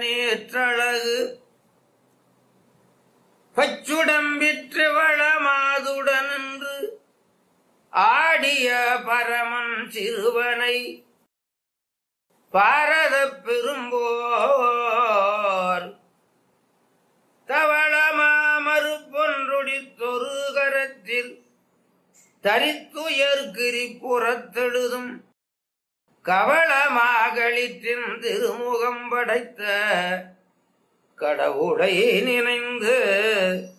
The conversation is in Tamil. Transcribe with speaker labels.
Speaker 1: நேற்றழகு பச்சுடம்பிற்று வளமாதுடன் என்று ஆடிய பரமன் சிறுவனை பாரத பெரும்போர் தவளமாமறு பொன்றொடித்தொரு கரத்தில் தரித்துயர்கிரி புறத்தெழுதும் கவளமாகளிற்றின் திருமுகம் படைத்த கடவுளை நினைந்து